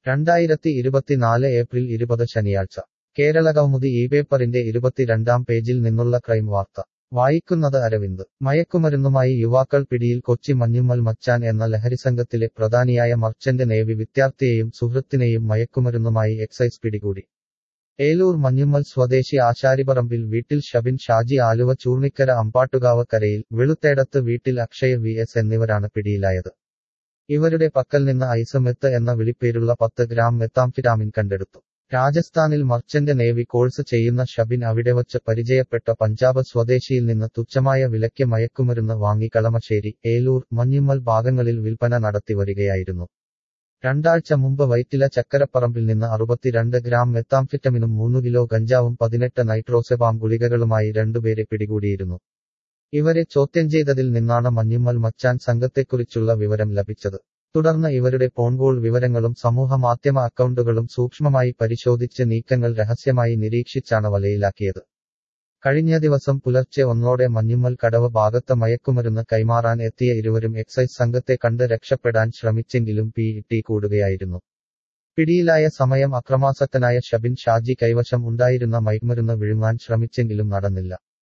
രണ്ടായിരത്തി ഇരുപത്തിനാല് ഏപ്രിൽ ഇരുപത് ശനിയാഴ്ച കേരളകൗമുദി ഈ പേപ്പറിന്റെ ഇരുപത്തിരണ്ടാം പേജിൽ നിന്നുള്ള ക്രൈം വാർത്ത വായിക്കുന്നത് അരവിന്ദ് മയക്കുമരുന്നുമായി യുവാക്കൾ പിടിയിൽ കൊച്ചി മഞ്ഞുമ്മൽ മച്ചാൻ എന്ന ലഹരിസംഘത്തിലെ പ്രധാനിയായ മർച്ചന്റ് നേവി വിദ്യാർത്ഥിയെയും സുഹൃത്തിനെയും മയക്കുമരുന്നുമായി എക്സൈസ് പിടികൂടി ഏലൂർ മഞ്ഞുമ്മൽ സ്വദേശി ആശാരിപറമ്പിൽ വീട്ടിൽ ഷബിൻ ഷാജി ആലുവ ചൂർണിക്കര അമ്പാട്ടുകാവ് കരയിൽ വെളുത്തേടത്ത് വീട്ടിൽ അക്ഷയ വി എസ് എന്നിവരാണ് പിടിയിലായത് ഇവരുടെ പക്കൽ നിന്ന് ഐസമെത്ത് എന്ന വിളിപ്പേരുള്ള പത്ത് ഗ്രാം മെത്താംഫിറ്റാമിൻ കണ്ടെടുത്തു രാജസ്ഥാനിൽ മർച്ചന്റ് നേവി കോഴ്സ് ചെയ്യുന്ന ഷബിൻ അവിടെ വച്ച് പരിചയപ്പെട്ട പഞ്ചാബ് സ്വദേശിയിൽ നിന്ന് തുച്ഛമായ വിലയ്ക്ക് മയക്കുമരുന്ന് വാങ്ങി കളമശ്ശേരി ഏലൂർ മഞ്ഞുമ്മൽ ഭാഗങ്ങളിൽ വിൽപ്പന നടത്തി വരികയായിരുന്നു രണ്ടാഴ്ച മുമ്പ് വൈറ്റില ചക്കരപ്പറമ്പിൽ നിന്ന് അറുപത്തിരണ്ട് ഗ്രാം മെത്താംഫിറ്റമിനും മൂന്ന് കിലോ ഗഞ്ചാവും പതിനെട്ട് നൈട്രോസെബാം ഗുളികകളുമായി രണ്ടുപേരെ പിടികൂടിയിരുന്നു ഇവരെ ചോദ്യം ചെയ്തതിൽ നിന്നാണ് മഞ്ഞുമ്മൽ മച്ചാൻ സംഘത്തെക്കുറിച്ചുള്ള വിവരം ലഭിച്ചത് തുടർന്ന് ഇവരുടെ ഫോൺകോൾ വിവരങ്ങളും സമൂഹ മാധ്യമ അക്കൗണ്ടുകളും സൂക്ഷ്മമായി പരിശോധിച്ച് നീക്കങ്ങൾ രഹസ്യമായി നിരീക്ഷിച്ചാണ് വലയിലാക്കിയത് കഴിഞ്ഞ ദിവസം പുലർച്ചെ ഒന്നോടെ മഞ്ഞുമ്മൽ കടവ് ഭാഗത്ത് മയക്കുമരുന്ന് കൈമാറാൻ എത്തിയ ഇരുവരും എക്സൈസ് സംഘത്തെ കണ്ട് രക്ഷപ്പെടാൻ ശ്രമിച്ചെങ്കിലും പി ഇട്ടി കൂടുകയായിരുന്നു പിടിയിലായ സമയം അക്രമാസക്തനായ ഷബിൻ ഷാജി കൈവശം ഉണ്ടായിരുന്ന മയക്കുമരുന്ന് വിഴുങ്ങാൻ ശ്രമിച്ചെങ്കിലും നടന്നില്ല